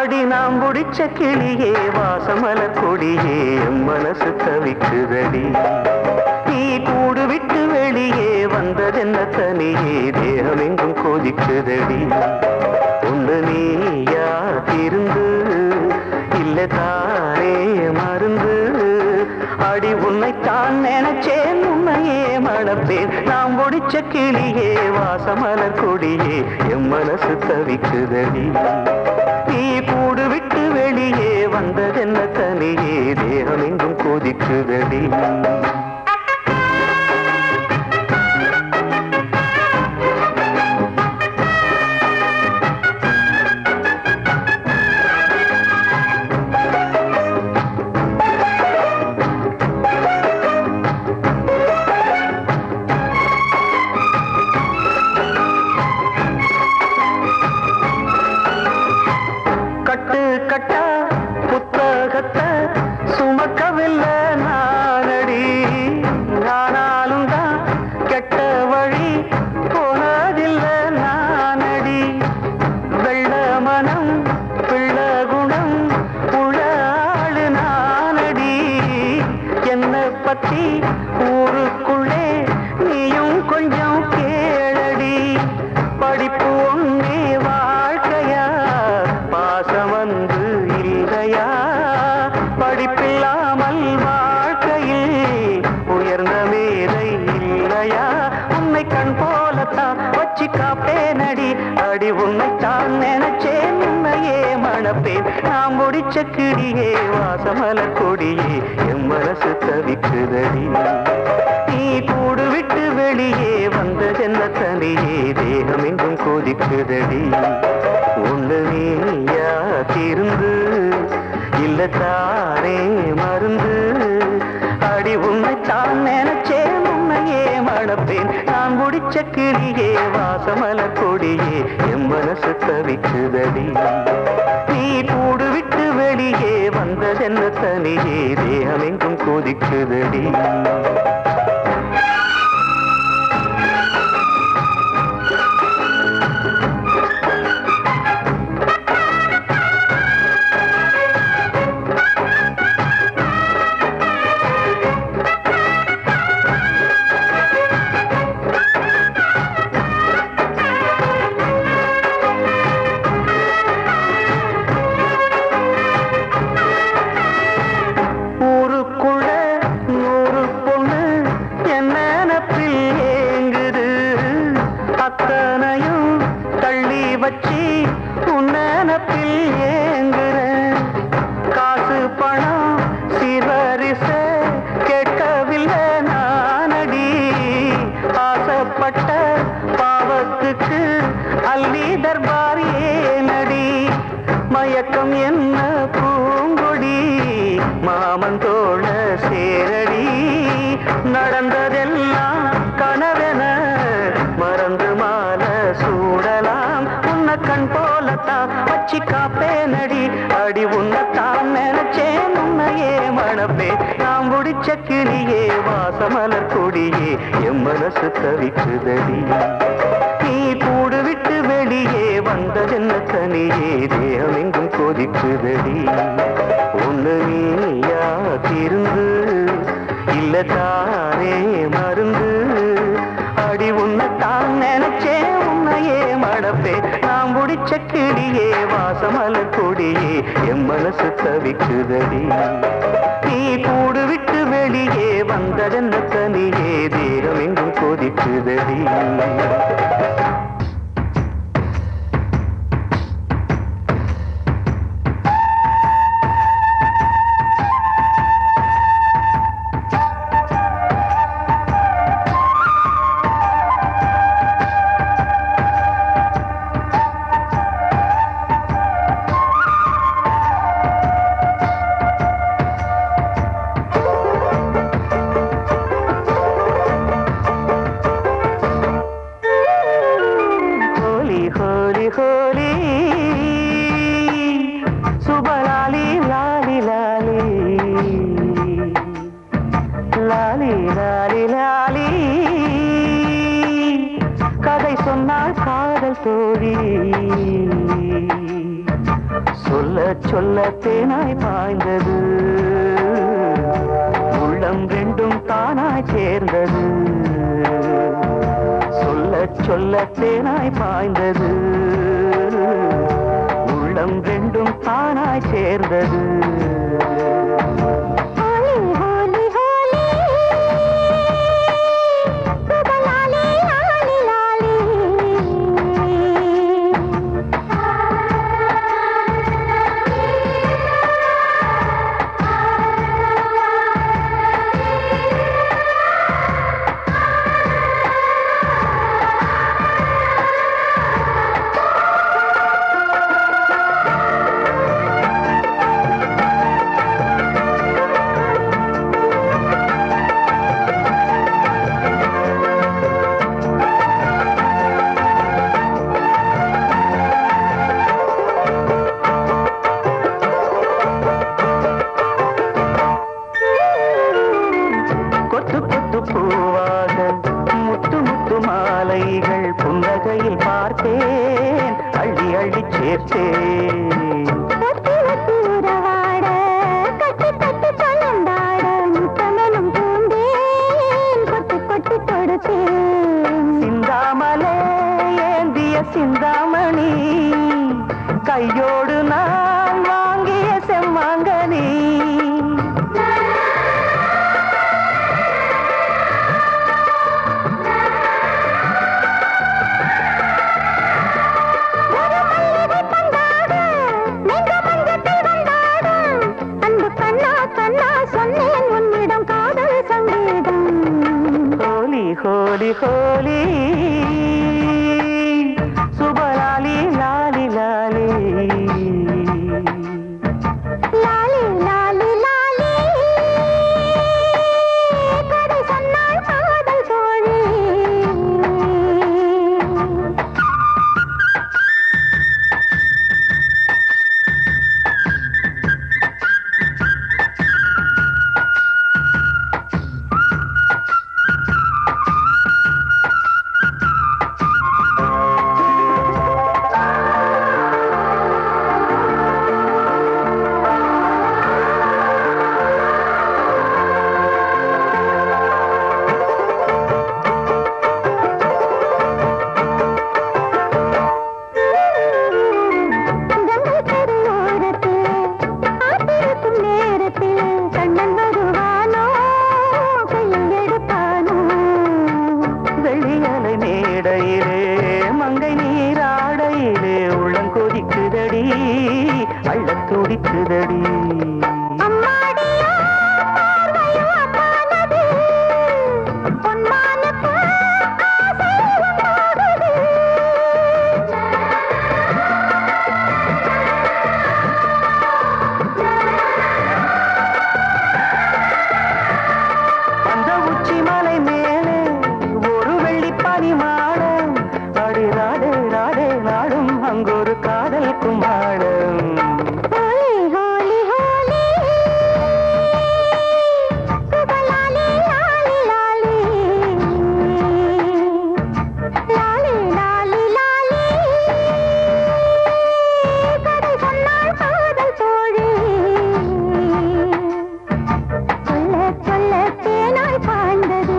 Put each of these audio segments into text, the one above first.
அடி நாம் பிடிச்ச கிளியே வாசமலர் கொடியே என் மனசு தவிக்குதடி நீ கூடு விட்டு வெளியே வந்ததென்ன தனியே தேகம் எங்கும் கொதிக்குதடி ஒன்று நீயா இருந்து இல்ல தானே மருந்து அடி உன்னைத்தான் நினைச்சேன் உன்னையே மணப்பேன் நாம் முடிச்ச கிளியே வாசமலர் கொடியே என் மனசு தவிக்குதடி நீ கூடு விட்டு வெளியே வந்ததென்ன தனியே தேகம் எங்கும் கொதிக்குதடி கட்டு கட்டா புத்தகத்தை சுமக்கவில்லை நானடி ஆனாலும் தான் கெட்ட வழி போனதில்லை நானடி வெள்ள மனம் பிள்ள குணம் உள்ள ஆளு நானடி என்னை பத்தி ஊருக்குள்ளே நீயும் கொஞ்சம் கேளடி படிப்பு ஒன்னே வாழ்க்கையா பாசம் வந்து இல்லையா படிப்பில்லாமல் வாழ்க்கையில் உயர்ந்த மேதை இல்லையா உன்னை கண் போலத்தான் வச்சு காப்பேனடி அடி உன்னைத்தான் நினைச்சேன் உன்னையே மணப்பேன் நாம் முடிச்ச கிடியே வாசமலர் கொடியே என் மனசு தவிக்குதடி நீ கூடு விட்டு வெளியே வந்ததென்ன தனியே தேகம் எங்கும் கொதிக்குதடி ஒன்று நீயா திருந்து இல்ல தானே மருந்து அடி உன்னைத்தான் நினைச்சேன் உன்னையே மணப்பேன் நான் முடிச்ச கிளியே வாசமலர் கொடியே என் மனசு தவிக்குதடி நீ கூடு விட்டு வெளியே வந்ததென்ன தனியே தேகம் எங்கும் கொதிக்குதடி ஊருக்குள்ள நூறு பொண்ணு என்ன நினப்பில் ஏங்குது அத்தனையும் தள்ளி வச்சு உன் நினப்பில் ஏங்குறேன் காசு பணம் சிவரிச கேட்கவில்லை நானடி ஆசைப்பட்ட பாவத்துக்கு அள்ளி தர்பார் ஏனடி மயக்கம் என்ன பூங்கொடி மாமன் தோழ சேரடி நடந்ததெல்லாம் கனவென மறந்து மால சூடலாம் உன்னை கண் போலத்தான் வச்சு காப்பேனடி அடி உன்னைத்தான் நினைச்சேன் உன்னையே மணப்பே நாம் முடிச்ச கிளியே வாசமலர் கொடியே என் மனசு தவிக்குதடி நீ கூடு விட்டு வெளியே வந்ததென்ன தனியே தேகம் எங்கும் கொதிக்குதடி ஒண்ணு நீயா திருந்து இல்ல தானே மருந்து அடி உன்னைத்தான் நினைச்சேன் உன்னையே மடப்பே நாம் முடிச்ச கிளியே வாசமலர் கொடியே என் மனசு தவிக்குதடி நீ கூடு விட்டு வெளியே வந்ததென்ன தனியே தேகம் எங்கும் கொதிக்குதடி சொல்ல சொல்ல தேனாய் பாய்ந்தது உள்ளம் ரெண்டும் தானாய் சேர்ந்தது சொல்ல சொல்ல தேனாய் பாய்ந்தது உள்ளம் ரெண்டும் தானாய் சேர்ந்தது ஹோலி ஹோலி ஹோலி சுபலாலி லாலி லாலி கொத்து கொத்து பூவாக முத்து முத்து மாலைகள் புன்னகையில் பார்த்தேன் அள்ளி அள்ளி சேர்த்தேன் ஒத்தி ஒத்தி உறவாட கட்டி கட்டி கலந்தாட முத்தமெனும் பூந்தேன் கொட்டி கொட்டி தொடுத்தேன் சிந்தாமலே ஏந்திய சிந்தாமணி கையோடு நான் வாங்கிய செம்மாங்கனி ஒரு மல்லிகை பந்தாட நெஞ்ச மஞ்சத்தில் வந்தாட அன்பு கண்ணா கண்ணா சொன்னேன் உன்னிடம் காதல் சங்கீதம் ஹோலி ஹோலி ஹோலி சுபலாலி லாலி லாலி லாலி லாலி லாலி கதை சொன்னாள் காதல் தோழி கங்கை கரையோரத்தில் காத்திருக்கும் நேரத்தில் கண்ணன் வருவானோ கையில் எடுப்பானோ வெள்ளியலை மேடையிலே மங்கை நீராடையிலே உள்ளம் கொதிக்குதடி அள்ளத் துடிக்குதடி அம்மாடியோ பார்வையோ அப்பானது பொன்மானுக்கு ஆசை உண்டாகுது அந்த உச்சி மலை மேலே ஒரு வெள்ளி பனி மாடம் அடி நாடே நாடே நாடும் அங்கொரு காதல் கும்மாடம் ஹோலி ஹோலி ஹோலி சுபலாலி லாலி லாலி லாலி லாலி லாலி கதை சொன்னாள் காதல் தோழி சொல்ல சொல்ல தேனாய் பாய்ந்தது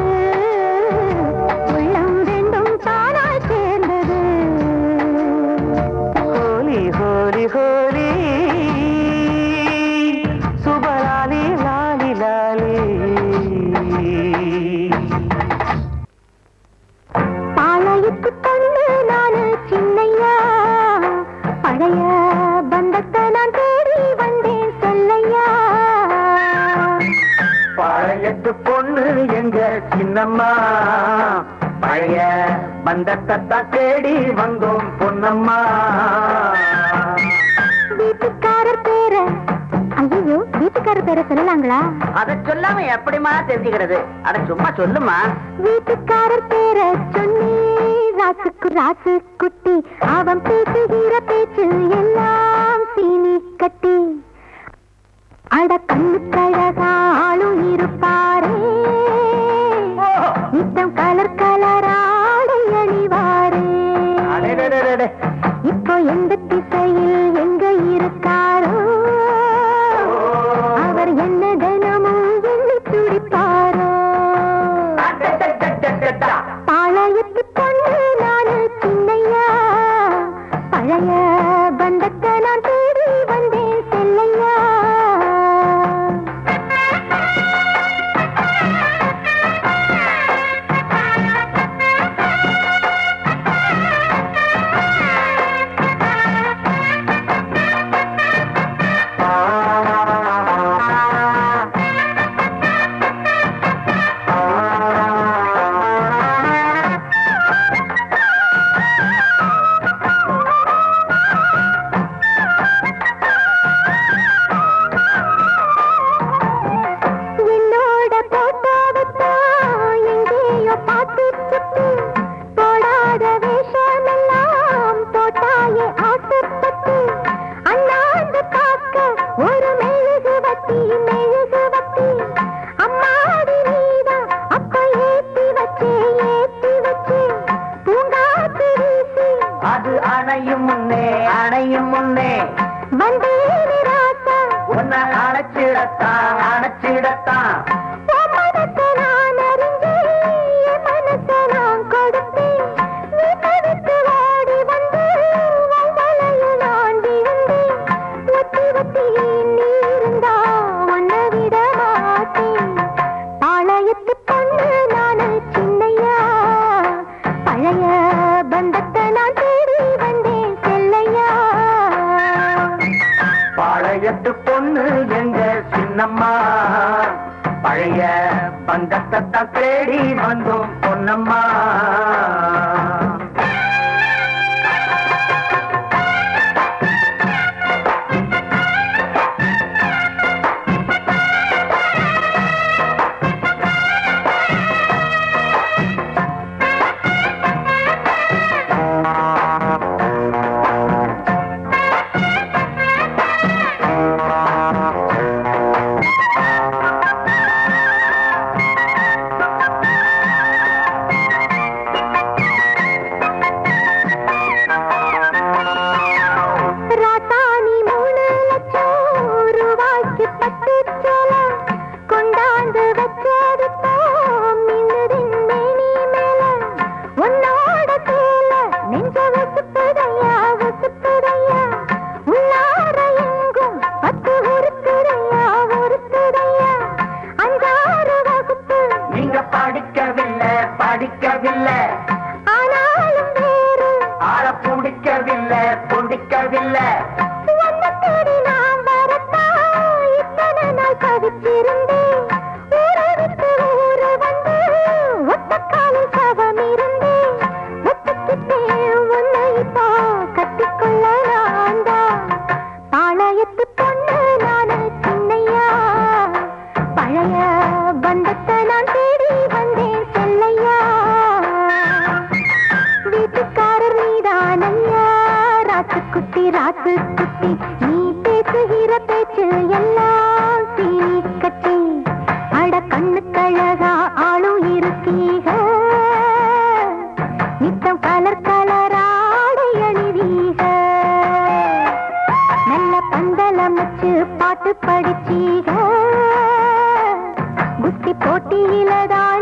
உள்ளம் ரெண்டும் தானாய் சேர்ந்தது ஹோலி ஹோலி ஹோலி சுபலாலி லாலி லாலி பாளையத்து பொண்ணு நானு சின்னையா பழைய பந்தத்தை நான் தேடி வந்தேன் சொல்லையா பழையத்து பொண்ணு எங்க சின்னம்மா பழைய பந்தத்தை தேடி வந்தோம் பொன்னம்மா வீட்டுக்காரர் பேர ஐயோ வீட்டுக்காரர் பேரை சொல்லலாங்களா அத சொல்லாம எப்படிமா தெரிஞ்சுக்கிறது அட சும்மா சொல்லுமா வீட்டுக்காரர் பேரை சொன்னி ராசுக்கு ராசு குட்டி அவன் பேசுகிற பேச்சு எல்லாம் சீனி கட்டி அட கண்ணு கழகா ஆளும் இருப்பாரே நித்தம் கலர் கலராடை அணிவாரே அடடடடடே. இப்போ எந்த திசையில் எங்க வந்தேனே ராசா உன்னை அணைச்சிடத்தான் அணைச்சிடத்தான் உன் மனசை நான் அறிஞ்சேன், என் மனசை நான் கொடுத்தேன். நீ தவித்து ஓடி வந்து, உன் வலையில் நான் விழுந்தேன். ஒத்தி ஒத்தி நீ இருந்தா உன்னை விட மாட்டேன். பாளையத்து பொண்ணு நானு சின்னையா. பழைய பந்தத்தை நான் தேடி வந்தேன் செல்லையா பாளையத்து பொண்ணு எங்க சின்னம்மா பழைய பந்தத்தை தான் தேடி வந்தோம் பொன்னம்மா ராசாணி மூணு லட்சம் ரூபாய்க்கு பட்டு சேல கொண்டாந்து வச்சதுப்போம் மின்னுதின் மேனி மேல உன்னோட சேல நெஞ்ச வசுப்புதையா வசுப்புதையா உள்ளார எங்கும் பத்து உருத்துதையா உருத்துதையா அஞ்சாறு வகுப்பு நீங்க படிக்கவில்லை படிக்கவில்லை ஆனாலும் வேறு ஆள பிடிக்கவில்லை பிடிக்கவில்லை உன்னை தேடி நான் வரத்தான் இத்தனை நாள் தவிச்சிருந்தேன். ஊரை விட்டு ஊரு வந்து ஒத்தக்காலில் சவம் இருந்தேன். ஒத்துக்கிட்டேன் உன்னை இப்போ கட்டிக்கொள்ள நான்தான். பாளையத்து பொண்ணு நானு சின்னையா. பழைய பந்தத்தை நான் தேடி வந்தேன் செல்லையா வீட்டுக்காரர் நீதானையா ராத்துக்குட்டி ராத்துக்குட்டி நீ பேசுகிற பேச்சு எல்லாம் சீனி கட்டி அட கண்ணு கழகா ஆளும் இருக்கீக நித்தம் கலர் கலராடை அணிவீக நல்ல பந்தலமைச்சு பாட்டு படிச்சீக குஸ்தி போட்டியில தான்